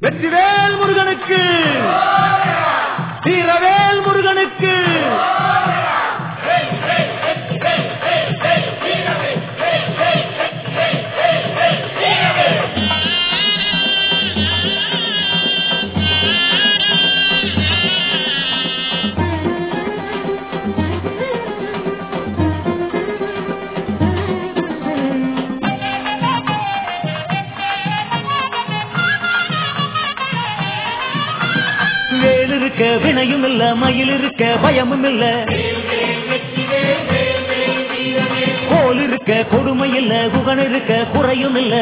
வெற்றிவேல் முருகனுக்கு வீரவேல் முருகனுக்கு வேல் இருக்க வினையும் இல்ல மயில் இருக்க பயமும் இல்ல கோல் இருக்க கொடுமை இல்ல குகன் இருக்க குறையும் இல்ல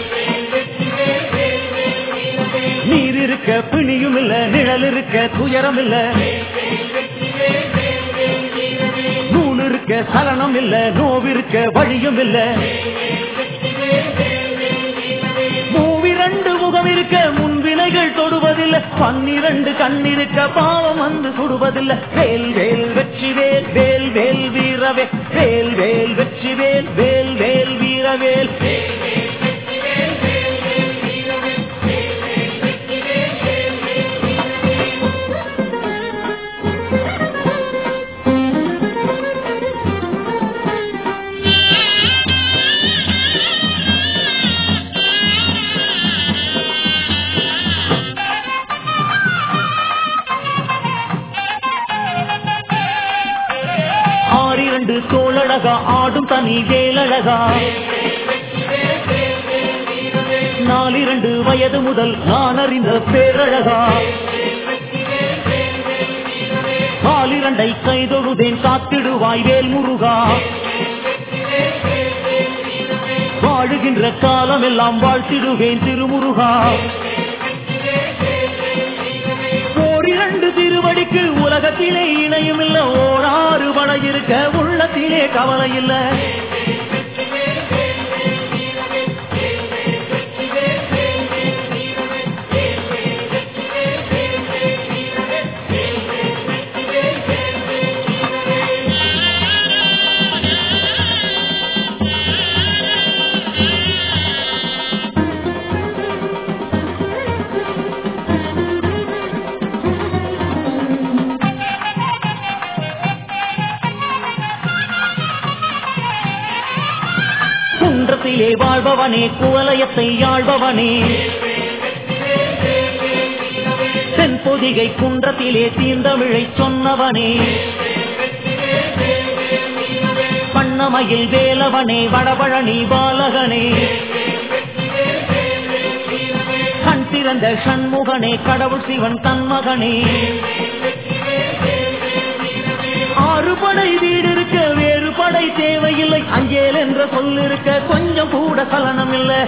நீர் இருக்க பிணியும் இல்ல நிழல் இருக்க துயரம் இல்ல நூல் இருக்க சலனம் இல்ல நோவிருக்க வழியும் இல்ல மூவிரண்டு முகம் இருக்க முன்வினைகள் தொடுவதில்லை பன்னிரண்டு கண்ணிருக்க பாவம் வந்து சுடுவதில்லை வேல் வேல் வெற்றி வேல் வேல் வேல் வீரவே வேல் வேல் வெற்றி வேல் வேல் வேல் வீரவேல் ஆறிரண்டு தோளழகா ஆடும் தனி வேலழகா நாலிரண்டு வயது முதல் நான் அறிந்த பேரழகா காலிரண்டை கைதொழுதேன் காத்திடுவாய் வேல் முருகா வாழுகின்ற காலமெல்லாம் வாழ்த்திடுவேன் திருமுருகா ஓரிரண்டு திருவடிக்கு உலகத்திலே இணையும் இல்ல ஓராறு படை இருக்க உள்ளத்திலே கவலை இல்ல குன்றத்திலே வாழ்பவனே குவலயத்தை ஆள்பவனே தென்பொதிகை குன்றத்திலே தீர்ந்தமிழை சொன்னவனே பண்ணமையில் வேலவனே வடபழனி பாலகனே கண் திறந்த சண்முகனே கடவுள் சிவன் தன்மகனே ஆறு படை வீடு இருக்க வேறு படை தேவையில்லை அஞ்சேல் என்ற சொல் இருக்க கொஞ்சம் கூட சலனம் இல்லை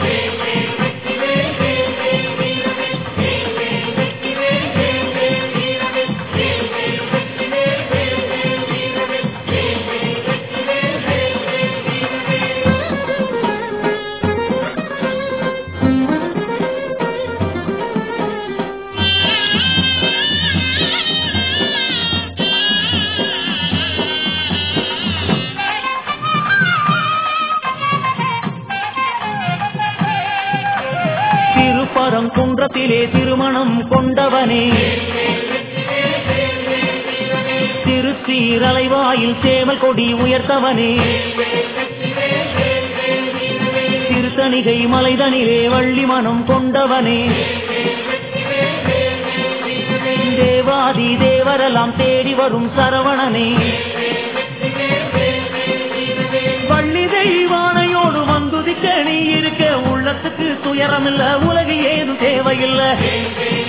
திருப்பரம் குன்றத்திலே திருமணம் கொண்டவனே திருச்சீரலைவாயில் சேவல் கொடி உயர்த்தவனே திருத்தணிகை மலைதனிலே வள்ளி மனம் கொண்டவனே தேவாதி தேவரெல்லாம் தேடி வரும் சரவணனே வள்ளி தெய்வானையோடு வந்துதிக்க நீ இருக்க உள்ளத்துக்கு துயரமில்ல உலகு ஏதும் தேவையில்லை